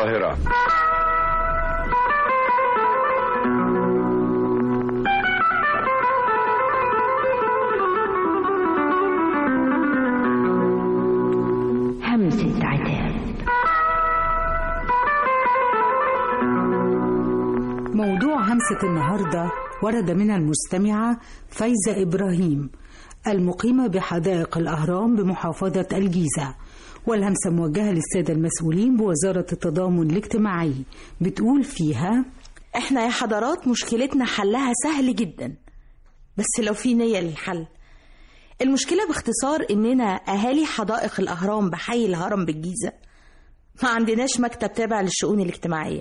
القاهرة همسة عتاب موضوع همسة النهاردة ورد من المستمعة فايزة إبراهيم المقيمة بحدائق الأهرام بمحافظة الجيزة والهمسة موجهة للسادة المسؤولين بوزارة التضامن الاجتماعي بتقول فيها احنا يا حضرات مشكلتنا حلها سهل جدا بس لو في نية للحل المشكلة باختصار اننا اهالي حدائق الاهرام بحي الهرم بالجيزة ما عندناش مكتب تابع للشؤون الاجتماعية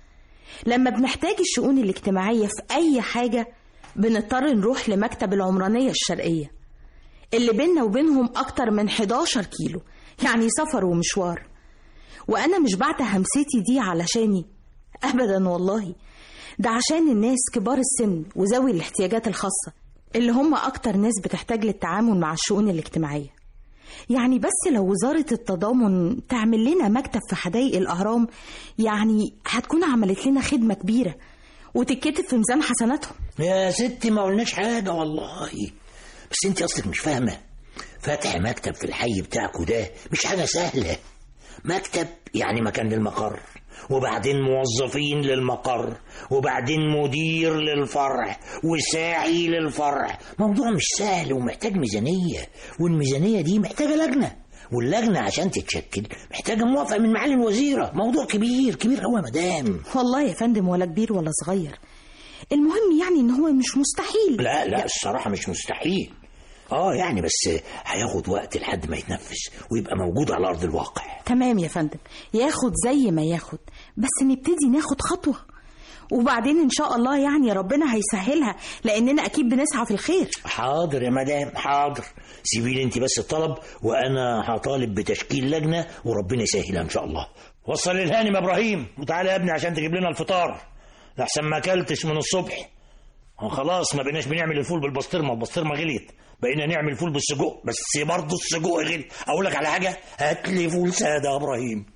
لما بنحتاج الشؤون الاجتماعية في اي حاجة بنضطر نروح لمكتب العمرانية الشرقية اللي بيننا وبينهم اكتر من 11 كيلو يعني سفر ومشوار وانا مش بعت همستي دي علشاني ابدا والله ده عشان الناس كبار السن وذوي الاحتياجات الخاصة اللي هم أكتر ناس بتحتاج للتعامل مع الشؤون الاجتماعية يعني بس لو وزارة التضامن تعمل لنا مكتب في حدائق الأهرام يعني هتكون عملت لنا خدمة كبيرة وتتكتب في ميزان حسناتهم يا ستي ما قلناش حاجة والله بس انت اصلك مش فاهمة فتح مكتب في الحي بتاعكوا ده مش حاجة سهلة مكتب يعني مكان للمقر وبعدين موظفين للمقر وبعدين مدير للفرع وساعي للفرع موضوع مش سهل ومحتاج ميزانية والميزانية دي محتاجة لجنة واللجنة عشان تتشكل محتاجة موافقة من معالي الوزيرة موضوع كبير كبير قوي يا مدام والله يا فندم ولا كبير ولا صغير المهم يعني ان هو مش مستحيل لا لا الصراحة مش مستحيل اه يعني بس هياخد وقت لحد ما يتنفذ ويبقى موجود على ارض الواقع تمام يا فندم ياخد زي ما ياخد بس نبتدي ناخد خطوة وبعدين ان شاء الله يعني ربنا هيسهلها لاننا اكيد بنسعى في الخير حاضر يا مدام حاضر سيبي لي انت بس الطلب وانا هطالب بتشكيل لجنه وربنا يسهلها ان شاء الله وصل الهانم يا ابراهيم وتعالى يا ابني عشان تجيب لنا الفطار لحسن ما اكلتش من الصبح هو خلاص ما بقيناش بنعمل الفول بالبسطرمه البسطرمه غليت بقينا نعمل فول بالسجق بس برضه السجق غلي اقول لك على حاجه هات لي فول ساده يا ابراهيم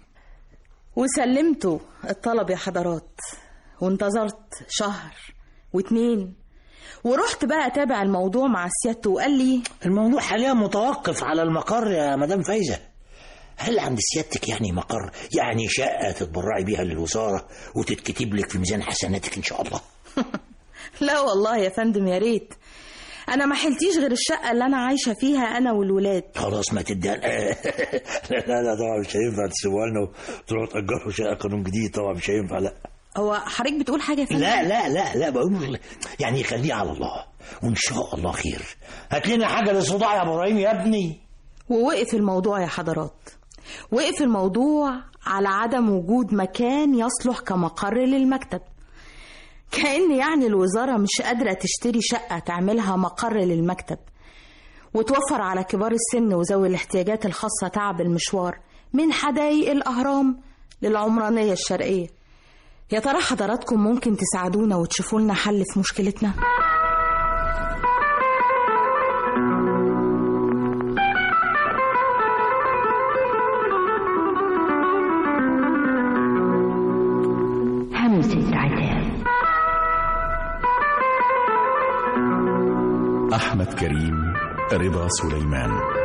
وسلمتوا الطلب يا حضرات وانتظرت شهر واتنين ورحت بقى اتابع الموضوع مع سيادته وقال لي الموضوع حاليا متوقف على المقر يا مدام فايزه هل عند سيادتك يعني مقر يعني شقه تتبرعي بيها للوزاره وتتكتب لك في ميزان حسناتك ان شاء الله لا والله يا فندم يا ريت انا ما حلتيش غير الشقه اللي انا عايشه فيها انا والولاد خلاص ما تديها لا لا لا طبعا مش هينفع تسيبوها لنا وتروحوا تأجروا شقه قانون جديد طبعا مش هينفع لا هو حضرتك بتقول حاجه يا فندم لا لا لا لا بقول يعني خليه على الله وان شاء الله خير هات لنا حاجه للصداع يا ابراهيم يا ابني ووقف الموضوع يا حضرات وقف الموضوع على عدم وجود مكان يصلح كمقر للمكتب كأن يعني الوزارة مش قادرة تشتري شقة تعملها مقر للمكتب وتوفر على كبار السن وذوي الاحتياجات الخاصة تعب المشوار من حدائق الأهرام للعمرانية الشرقية يا ترى حضراتكم ممكن تساعدونا وتشوفوا لنا حل في مشكلتنا؟ همسة عتاب أحمد كريم رضا سليمان